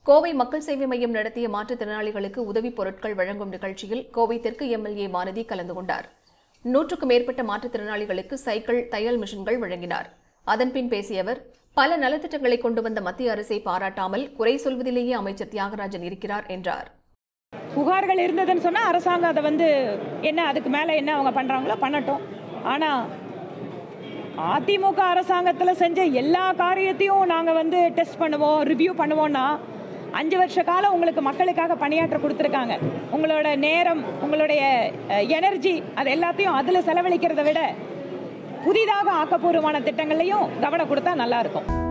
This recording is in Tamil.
கோவை மக்கள் சேவை மையம் நடத்திய மாற்றுத்திறனாளிகளுக்கு உதவிப் பொருட்கள் வழங்கும் நிகழ்ச்சியில் கோவை தெற்கு எம்எல்ஏ வானதி கலந்து கொண்டார் நூற்றுக்கும் மேற்பட்ட மாற்றுத்திறனாளிகளுக்கு சைக்கிள் தையல் மிஷின்கள் வழங்கினார் அதன்பின் பேசிய அவர் பல நலத்திட்டங்களை கொண்டு வந்த மத்திய அரசை பாராட்டாமல் குறை சொல்வதிலேயே அமைச்சர் தியாகராஜன் இருக்கிறார் என்றார் புகார்கள் இருந்ததுன்னு சொன்னால் அரசாங்கம் அதை வந்து என்ன அதுக்கு மேலே என்ன அவங்க பண்ணுறாங்களோ பண்ணட்டும் ஆனால் அதிமுக அரசாங்கத்தில் செஞ்ச எல்லா காரியத்தையும் நாங்கள் வந்து டெஸ்ட் பண்ணுவோம் ரிவ்யூ பண்ணுவோம்னா அஞ்சு வருஷ காலம் உங்களுக்கு மக்களுக்காக பணியாற்ற கொடுத்துருக்காங்க உங்களோட நேரம் உங்களுடைய எனர்ஜி அது எல்லாத்தையும் அதில் செலவழிக்கிறத விட புதிதாக ஆக்கப்பூர்வமான திட்டங்கள்லையும் கவனம் கொடுத்தா நல்லா இருக்கும்